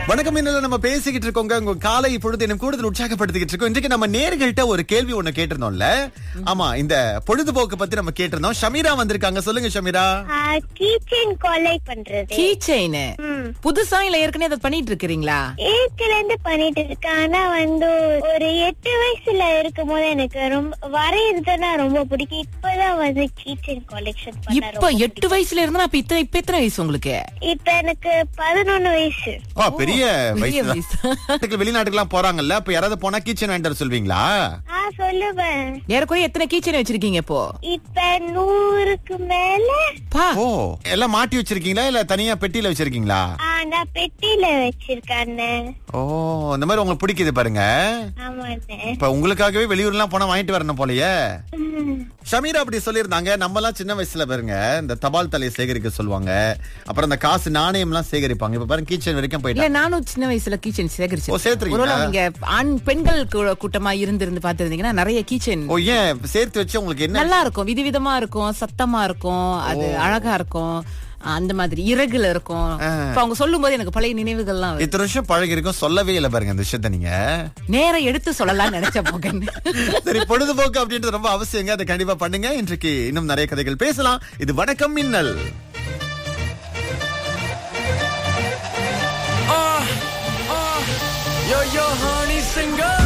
வணக்கம் இன்னும் நம்ம பேசிக்கிட்டு இருக்கோங்க உங்க காலை பொழுது எனக்கு கூடுதல் உற்சாகப்படுத்திக்கிட்டு இருக்கோம் இன்றைக்கு நம்ம நேர்கள்ட்ட ஒரு கேள்வி ஒண்ணு கேட்டிருந்தோம்ல ஆமா இந்த பொழுதுபோக்கு பத்தி நம்ம கேட்டிருந்தோம் ஷமீரா வந்திருக்காங்க சொல்லுங்க ஷமீரா கீச்சன் கொலை பண்றது கீ செயின் ம். புதுசா இல்ல ஏற்கனவே அதை பண்ணிட்டு இருக்கிறீங்களா ஏற்கனவே இருந்து பண்ணிட்டு இருக்கேன் ஆனா வந்து ஒரு எட்டு வயசுல இருக்கும் போது எனக்கு ரொம்ப வரையறதுன்னா ரொம்ப பிடிக்கும் இப்பதான் வந்து கீச்சன் கொலெக்ஷன் பண்ண இப்ப ரொம்ப எட்டு வயசுல இருந்தா அப்ப இத்தனை இப்ப எத்தனை வயசு உங்களுக்கு இப்ப எனக்கு பதினொன்னு வயசு ஆ பெரிய பெரிய வயசு வயசு. வெளிநாட்டுக்கு எல்லாம் போறாங்கல்ல அப்ப யாராவது போனா கிச்சன் வாங்கிட்டு வர சொல்வீங்களா ஆ சொல்லுவேன் ஏறக்குறைய எத்தனை கீ செயின் வச்சிருக்கீங்க இப்போ இப்ப நூறுக்கு மேல பா ஓ எல்லாம் மாட்டி வச்சிருக்கீங்களா இல்ல தனியா பெட்டியில வச்சிருக்கீங்களா ஆ, நான் பெட்டியில வச்சிருக்கேன் அண்ணன். ஓ இந்த மாதிரி உங்களுக்கு பிடிக்குது பாருங்க ஆமாண்ணே இப்ப உங்களுக்காகவே வெளியூர்லாம் போனா வாங்கிட்டு வரணும் போலயே ம். ஷமீரா அப்படி சொல்லியிருந்தாங்க நம்ம எல்லாம் சின்ன வயசுல பாருங்க இந்த தபால் தலையை சேகரிக்க சொல்லுவாங்க அப்புறம் இந்த காசு நாணயம் எல்லாம் சேகரிப்பாங்க இப்ப பாருங்க கிச்சன் வரைக்கும் இல்ல போயிட்டாங்க நானும் சின்ன வயசுல கீச்சன் ஓ, சேகரிச்சேன் சேர்த்திருக்கீங்களா? ஒருவேளை நீங்க ஆண் பெண்கள் கூ- கூட்டமா இருந்திருந்து பாத்திருந்தீங்கன்னா நிறைய கீச்சன் ஓ ஏன் சேர்த்து வச்சு உங்களுக்கு என்ன நல்லா இருக்கும் விதவிதமா இருக்கும் சத்தமா இருக்கும் அது அழகா இருக்கும் அந்த மாதிரி இறகுல இருக்கும் இப்ப அவங்க சொல்லும் போது எனக்கு பழைய நினைவுகள்லாம் வருது. இத்தனை வருஷம் பழகி இருக்கும் சொல்லவே இல்லை பாருங்க இந்த விஷயத்த நீங்க நேரா எடுத்து சொல்லலாம்னு நினைச்ச போகன் சரி பொழுதுபோக்கு அப்படின்றது ரொம்ப அவசியங்க அதை கண்டிப்பா பண்ணுங்க இன்றைக்கு இன்னும் நிறைய கதைகள் பேசலாம் இது வணக்கம் மின்னல் Yo, yo, honey, singer.